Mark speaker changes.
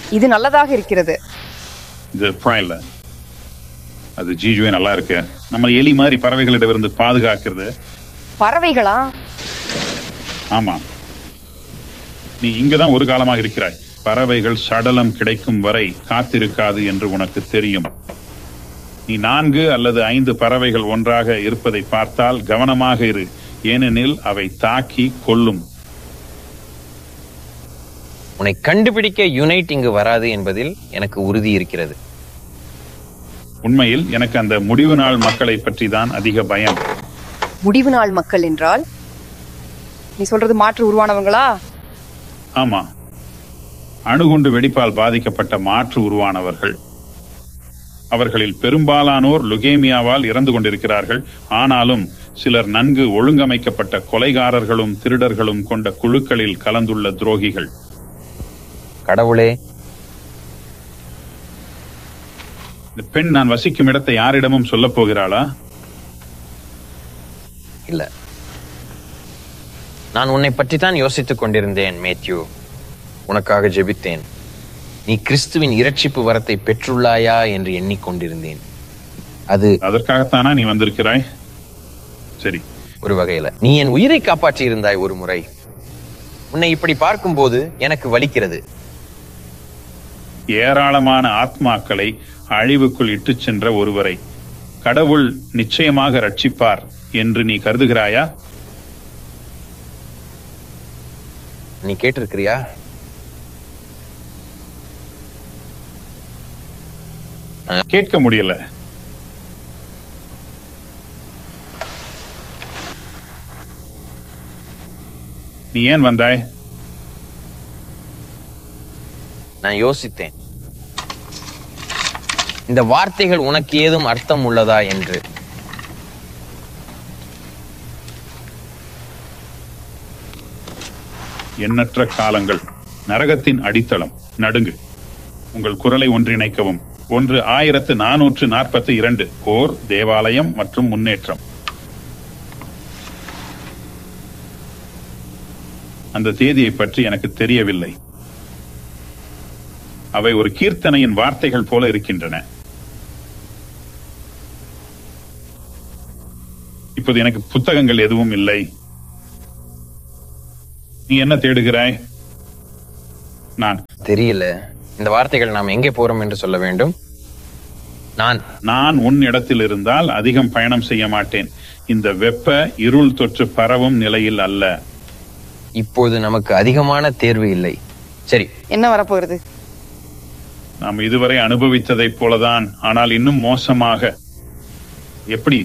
Speaker 1: இது நல்லதாக இருக்கிறது
Speaker 2: இது பரவாயில்ல அது ஜீஜுவே நல்லா இருக்கு நம்ம எலி மாதிரி பறவைகளிடமிருந்து பாதுகாக்கிறது
Speaker 1: பறவைகளா
Speaker 2: ஆமா நீ இங்கதான் ஒரு காலமாக இருக்கிறாய் பறவைகள் சடலம் கிடைக்கும் வரை காத்திருக்காது என்று உனக்கு தெரியும் நீ நான்கு அல்லது ஐந்து பறவைகள் ஒன்றாக இருப்பதை பார்த்தால் கவனமாக இரு ஏனெனில் அவை தாக்கி கொல்லும்
Speaker 3: உன்னை கண்டுபிடிக்க யுனைட் இங்கு வராது என்பதில் எனக்கு உறுதி இருக்கிறது
Speaker 2: உண்மையில் எனக்கு அந்த முடிவு நாள் மக்களை பற்றி தான் அதிக பயம்
Speaker 1: முடிவு நாள் மக்கள் என்றால் நீ சொல்றது மாற்று உருவானவங்களா
Speaker 2: ஆமா அணுகுண்டு வெடிப்பால் பாதிக்கப்பட்ட மாற்று உருவானவர்கள் அவர்களில் பெரும்பாலானோர் லுகேமியாவால் இறந்து கொண்டிருக்கிறார்கள் ஆனாலும் சிலர் நன்கு ஒழுங்கமைக்கப்பட்ட கொலைகாரர்களும் திருடர்களும் கொண்ட குழுக்களில் கலந்துள்ள துரோகிகள்
Speaker 3: கடவுளே
Speaker 2: இந்த பெண் நான் வசிக்கும் இடத்தை யாரிடமும் சொல்லப் போகிறாளா
Speaker 3: இல்ல நான் உன்னை பற்றி தான் யோசித்துக் கொண்டிருந்தேன் மேத்யூ உனக்காக ஜெபித்தேன் நீ கிறிஸ்துவின் இரட்சிப்பு வரத்தை பெற்றுள்ளாயா என்று எண்ணிக்கொண்டிருந்தேன் அது
Speaker 2: அதற்காகத்தானா நீ வந்திருக்கிறாய் சரி
Speaker 3: ஒரு வகையில நீ என் உயிரை காப்பாற்றி இருந்தாய் ஒரு முறை உன்னை இப்படி பார்க்கும்போது எனக்கு வலிக்கிறது
Speaker 2: ஏராளமான ஆத்மாக்களை அழிவுக்குள் இட்டுச் சென்ற ஒருவரை கடவுள் நிச்சயமாக ரட்சிப்பார் என்று நீ கருதுகிறாயா
Speaker 3: நீ கேட்டிருக்கிறியா
Speaker 2: கேட்க முடியல நீ ஏன் வந்தாய்
Speaker 3: நான் யோசித்தேன் இந்த வார்த்தைகள் உனக்கு ஏதும் அர்த்தம் உள்ளதா என்று
Speaker 2: எண்ணற்ற காலங்கள் நரகத்தின் அடித்தளம் நடுங்கு உங்கள் குரலை ஒன்றிணைக்கவும் ஒன்று ஆயிரத்து நானூற்று நாற்பத்தி இரண்டு போர் தேவாலயம் மற்றும் முன்னேற்றம் அந்த தேதியை பற்றி எனக்கு தெரியவில்லை அவை ஒரு கீர்த்தனையின் வார்த்தைகள் போல இருக்கின்றன இப்போது எனக்கு புத்தகங்கள் எதுவும் இல்லை நீ என்ன தேடுகிறாய் நான்
Speaker 3: தெரியல இந்த வார்த்தைகள் நாம் எங்கே போறோம் என்று சொல்ல வேண்டும் நான்
Speaker 2: நான் உன் இடத்தில் இருந்தால் அதிகம் பயணம் செய்ய மாட்டேன் இந்த வெப்ப இருள் தொற்று பரவும் நிலையில் அல்ல
Speaker 3: இப்போது நமக்கு அதிகமான தேர்வு இல்லை சரி
Speaker 1: என்ன வரப்போகிறது
Speaker 2: நாம் இதுவரை அனுபவித்ததைப் போலதான் ஆனால் இன்னும் மோசமாக எப்படி